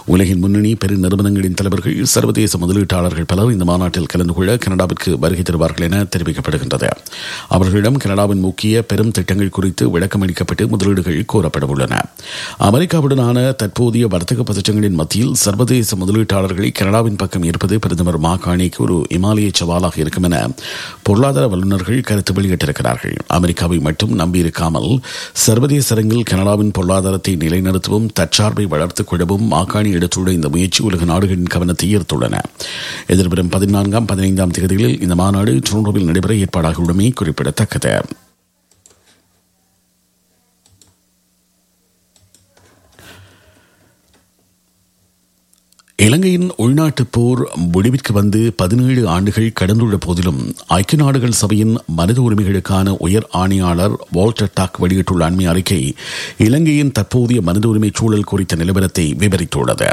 உலகின் முன்னணி பெரு நிறுவனங்களின் தலைவர்கள் சர்வதேச முதலீட்டாளர்கள் பலர் இந்த மாநாட்டில் கலந்து கொள்ள கனடாவிற்கு வருகை தருவார்கள் என தெரிவிக்கப்படுகின்றது அவர்களிடம் கனடாவின் முக்கிய பெரும் திட்டங்கள் குறித்து விளக்கம் அளிக்கப்பட்டு முதலீடுகள் கோரப்பட உள்ளன அமெரிக்காவுடனான தற்போதைய வர்த்தக பதற்றங்களின் மத்தியில் சர்வதேச முதலீட்டாளர்களை கனடாவின் பக்கம் ஈர்ப்பது பிரதமர் மாகாணிக்கு ஒரு இமாலய சவாலாக இருக்கும் என பொருளாதார வல்லுநர்கள் கருத்து வெளியிட்டிருக்கிறார்கள் அமெரிக்காவை மட்டும் நம்பியிருக்காமல் சர்வதேச அரங்கில் கனடாவின் பொருளாதாரத்தை நிலைநிறுத்தவும் தற்சார்பை வளர்த்துக் கொள்ளவும் மாகாணி எடுத்துள்ள இந்த முயற்சி உலக நாடுகளின் கவனத்தை ஈர்த்துள்ளன எதிர்வரும் பதினான்காம் பதினைந்தாம் தேதிகளில் இந்த மாநாடு டொரண்டோவில் நடைபெற ஏற்பாடாகியுள்ளமை குறிப்பிடத்தக்கது இலங்கையின் உள்நாட்டுப் போர் முடிவிற்கு வந்து பதினேழு ஆண்டுகள் கடந்துள்ள போதிலும் ஐக்கிய நாடுகள் சபையின் மனித உரிமைகளுக்கான உயர் ஆணையாளர் வால்டர் டாக் வெளியிட்டுள்ள அண்மை அறிக்கை இலங்கையின் தற்போதைய மனித உரிமை சூழல் குறித்த நிலவரத்தை விவரித்துள்ளது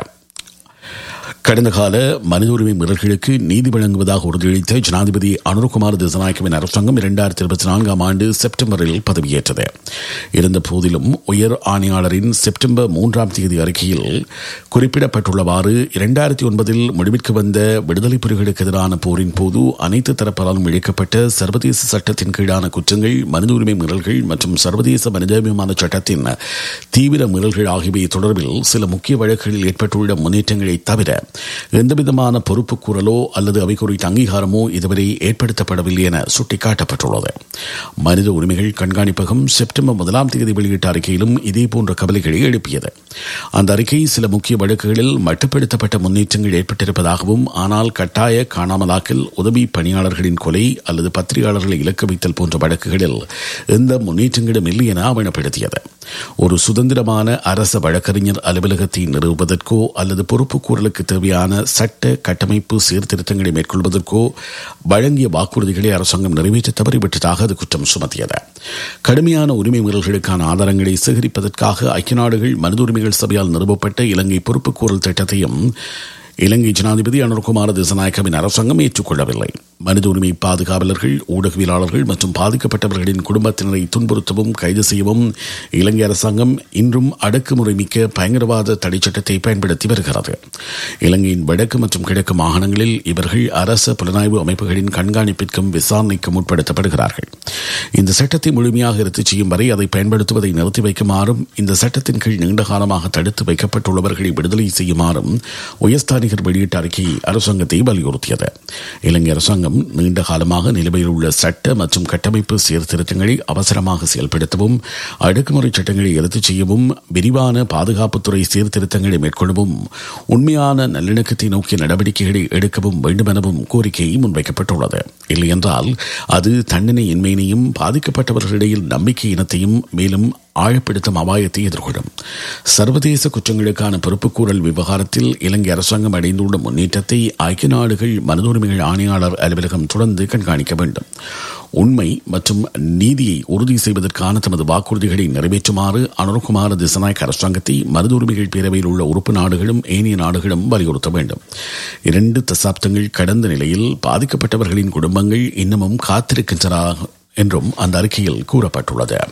கடந்த கால மனித உரிமை மீறல்களுக்கு நீதி வழங்குவதாக உறுதியளித்த ஜனாதிபதி அனுர்குமார் திசநாயக்கவின் அரசாங்கம் இரண்டாயிரத்தி இருபத்தி நான்காம் ஆண்டு செப்டம்பரில் பதவியேற்றது இருந்த போதிலும் உயர் ஆணையாளரின் செப்டம்பர் மூன்றாம் தேதி அறிக்கையில் குறிப்பிடப்பட்டுள்ளவாறு இரண்டாயிரத்தி ஒன்பதில் முடிவிற்கு வந்த விடுதலை புலிகளுக்கு எதிரான போரின் போது அனைத்து தரப்பாலும் இழைக்கப்பட்ட சர்வதேச சட்டத்தின் கீழான குற்றங்கள் மனித உரிமை மீறல்கள் மற்றும் சர்வதேச மனிதாபிமான சட்டத்தின் தீவிர மீறல்கள் ஆகியவை தொடர்பில் சில முக்கிய வழக்குகளில் ஏற்பட்டுள்ள முன்னேற்றங்களை தவிர எந்தவிதமான பொறுப்பு கூறலோ அல்லது அவை குறித்த அங்கீகாரமோ இதுவரை ஏற்படுத்தப்படவில்லை என சுட்டிக்காட்டப்பட்டுள்ளது மனித உரிமைகள் கண்காணிப்பகம் செப்டம்பர் முதலாம் தேதி வெளியிட்ட அறிக்கையிலும் இதேபோன்ற கவலைகளை எழுப்பியது அந்த அறிக்கை சில முக்கிய வழக்குகளில் மட்டுப்படுத்தப்பட்ட முன்னேற்றங்கள் ஏற்பட்டிருப்பதாகவும் ஆனால் கட்டாய காணாமலாக்கல் உதவி பணியாளர்களின் கொலை அல்லது பத்திரிகையாளர்களை இலக்கு வைத்தல் போன்ற வழக்குகளில் எந்த முன்னேற்றங்களும் இல்லை என ஆவணப்படுத்தியது ஒரு சுதந்திரமான அரச வழக்கறிஞர் அலுவலகத்தை நிறுவுவதற்கோ அல்லது பொறுப்பு கூறலுக்கு தேவையான சட்ட கட்டமைப்பு சீர்திருத்தங்களை மேற்கொள்வதற்கோ வழங்கிய வாக்குறுதிகளை அரசாங்கம் நிறைவேற்ற தவறிவிட்டதாக அது குற்றம் சுமத்தியது கடுமையான உரிமை மீறல்களுக்கான ஆதாரங்களை சேகரிப்பதற்காக ஐக்கிய நாடுகள் மனித உரிமைகள் சபையால் நிறுவப்பட்ட இலங்கை பொறுப்புக்கூறல் திட்டத்தையும் இலங்கை ஜனாதிபதி அனுர்குமார திசநாயக்கவின் அரசாங்கம் ஏற்றுக்கொள்ளவில்லை மனித உரிமை பாதுகாவலர்கள் ஊடகவியலாளர்கள் மற்றும் பாதிக்கப்பட்டவர்களின் குடும்பத்தினரை துன்புறுத்தவும் கைது செய்யவும் இலங்கை அரசாங்கம் இன்றும் அடக்குமுறை மிக்க பயங்கரவாத தடை சட்டத்தை பயன்படுத்தி வருகிறது இலங்கையின் வடக்கு மற்றும் கிழக்கு மாகாணங்களில் இவர்கள் அரச புலனாய்வு அமைப்புகளின் கண்காணிப்பிற்கும் விசாரணைக்கும் உட்படுத்தப்படுகிறார்கள் இந்த சட்டத்தை முழுமையாக ரத்து செய்யும் வரை அதை பயன்படுத்துவதை நிறுத்தி வைக்குமாறும் இந்த சட்டத்தின் கீழ் நீண்ட காலமாக தடுத்து வைக்கப்பட்டுள்ளவர்களை விடுதலை செய்யுமாறும் உயர்ஸ்தானிகர் வெளியிட்ட அறிக்கை அரசாங்கத்தை வலியுறுத்தியது இலங்கை அரசாங்கம் நீண்ட காலமாக நிலுவையில் உள்ள சட்ட மற்றும் கட்டமைப்பு சீர்திருத்தங்களை அவசரமாக செயல்படுத்தவும் அடக்குமுறை சட்டங்களை ரத்து செய்யவும் விரிவான பாதுகாப்புத்துறை சீர்திருத்தங்களை மேற்கொள்ளவும் உண்மையான நல்லிணக்கத்தை நோக்கிய நடவடிக்கைகளை எடுக்கவும் வேண்டுமெனவும் கோரிக்கை முன்வைக்கப்பட்டுள்ளது இல்லையென்றால் அது தண்டனை இன்மையினையும் பாதிக்கப்பட்டவர்களிடையில் நம்பிக்கை இனத்தையும் மேலும் ஆழப்படுத்தும் அபாயத்தை எதிர்கொள்ளும் சர்வதேச குற்றங்களுக்கான பொறுப்புக்கூறல் விவகாரத்தில் இலங்கை அரசாங்கம் அடைந்துள்ள முன்னேற்றத்தை ஐக்கிய நாடுகள் மனித உரிமைகள் ஆணையாளர் அலுவலகம் தொடர்ந்து கண்காணிக்க வேண்டும் உண்மை மற்றும் நீதியை உறுதி செய்வதற்கான தமது வாக்குறுதிகளை நிறைவேற்றுமாறு அனுர்குமார திசநாயக் அரசாங்கத்தை மனித உரிமைகள் பேரவையில் உள்ள உறுப்பு நாடுகளும் ஏனைய நாடுகளும் வலியுறுத்த வேண்டும் இரண்டு தசாப்தங்கள் கடந்த நிலையில் பாதிக்கப்பட்டவர்களின் குடும்பங்கள் இன்னமும் காத்திருக்கின்றன என்றும் அந்த அறிக்கையில் கூறப்பட்டுள்ளது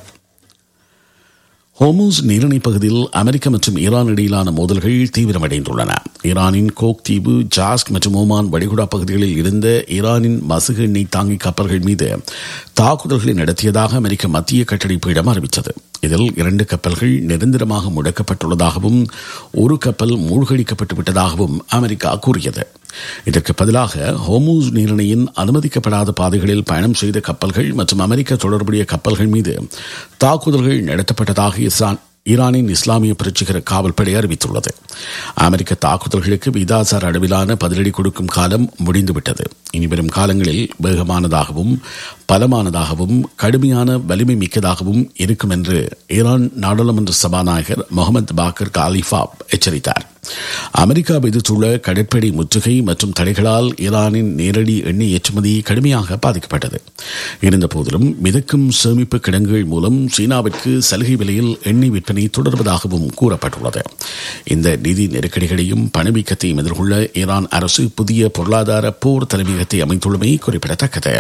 ஹோமூஸ் நீரிணை பகுதியில் அமெரிக்க மற்றும் ஈரான் இடையிலான மோதல்கள் தீவிரமடைந்துள்ளன ஈரானின் கோக் தீவு ஜாஸ்க் மற்றும் ஓமான் வளைகுடா பகுதிகளில் இருந்த ஈரானின் மசுகு எண்ணெய் தாங்கி கப்பல்கள் மீது தாக்குதல்களை நடத்தியதாக அமெரிக்க மத்திய கட்டளைப்பீடம் அறிவித்தது இதில் இரண்டு கப்பல்கள் நிரந்தரமாக முடக்கப்பட்டுள்ளதாகவும் ஒரு கப்பல் மூழ்கடிக்கப்பட்டு விட்டதாகவும் அமெரிக்கா கூறியது இதற்கு பதிலாக ஹோமூஸ் நீரிணையின் அனுமதிக்கப்படாத பாதைகளில் பயணம் செய்த கப்பல்கள் மற்றும் அமெரிக்க தொடர்புடைய கப்பல்கள் மீது தாக்குதல்கள் நடத்தப்பட்டதாக இஸ்ரான் ஈரானின் இஸ்லாமிய புரட்சிகர காவல்படை அறிவித்துள்ளது அமெரிக்க தாக்குதல்களுக்கு விதாசார அளவிலான பதிலடி கொடுக்கும் காலம் முடிந்துவிட்டது இனிவரும் காலங்களில் வேகமானதாகவும் பலமானதாகவும் கடுமையான வலிமை மிக்கதாகவும் இருக்கும் என்று ஈரான் நாடாளுமன்ற சபாநாயகர் முகமது பாக்கர் காலிஃபா எச்சரித்தார் அமெரிக்கா விதித்துள்ள கடற்படை முற்றுகை மற்றும் தடைகளால் ஈரானின் நேரடி எண்ணெய் ஏற்றுமதி கடுமையாக பாதிக்கப்பட்டது இருந்தபோதிலும் மிதக்கும் சேமிப்பு கிடங்குகள் மூலம் சீனாவிற்கு சலுகை விலையில் எண்ணெய் விற்பனை தொடர்வதாகவும் கூறப்பட்டுள்ளது இந்த நிதி நெருக்கடிகளையும் பணவீக்கத்தையும் எதிர்கொள்ள ஈரான் அரசு புதிய பொருளாதார போர் தலைமையகத்தை அமைத்துள்ளமை குறிப்பிடத்தக்கது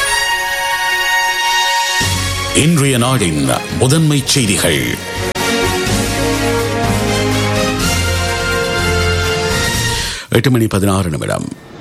இன்றைய நாடின் முதன்மை செய்திகள் எட்டு மணி பதினாறு நிமிடம்